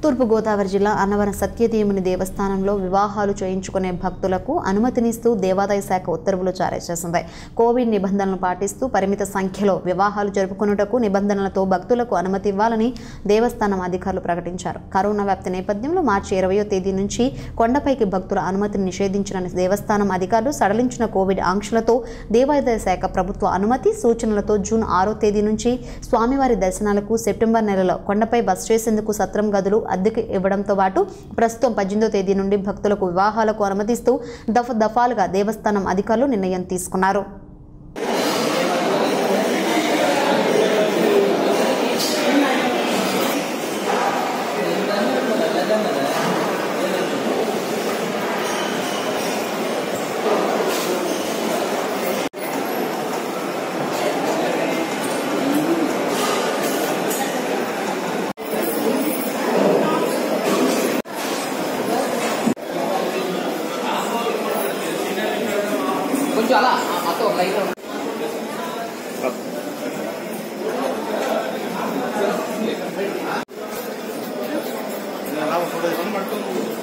తూర్పుగోదావరి జిల్లా అన్నవరం సత్యదేవుని దేవస్థానంలో వివాహాలు చేయించుకునే భక్తులకు అనుమతినిస్తూ దేవాదాయ శాఖ ఉత్తర్వులు జారీ చేసింది కోవిడ్ నిబంధనలు పాటిస్తూ పరిమిత సంఖ్యలో వివాహాలు జరుపుకున్నటకు నిబంధనలతో భక్తులకు అనుమతి ఇవ్వాలని దేవస్థానం అధికారులు ప్రకటించారు కరోనా వ్యాప్తి నేపథ్యంలో మార్చి ఇరవయో తేదీ నుంచి కొండపైకి భక్తుల అనుమతిని నిషేధించిన దేవస్థానం అధికారులు సడలించిన కోవిడ్ ఆంక్షలతో దేవాదాయ శాఖ ప్రభుత్వ అనుమతి సూచనలతో జూన్ ఆరో తేదీ నుంచి స్వామివారి దర్శనాలకు సెప్టెంబర్ నెలలో కొండపై బస్ చేసేందుకు సత్రం గదులు అద్దెకు ఇవ్వడంతో పాటు ప్రస్తుతం పద్దెనిమిదో తేదీ నుండి భక్తులకు వివాహాలకు అనుమతిస్తూ దఫ దఫాలుగా దేవస్థానం అధికారులు నిర్ణయం తీసుకున్నారు కొంచెం అలా అతో లైట్ అలా ఫోటో తీసుకొని పట్టుకో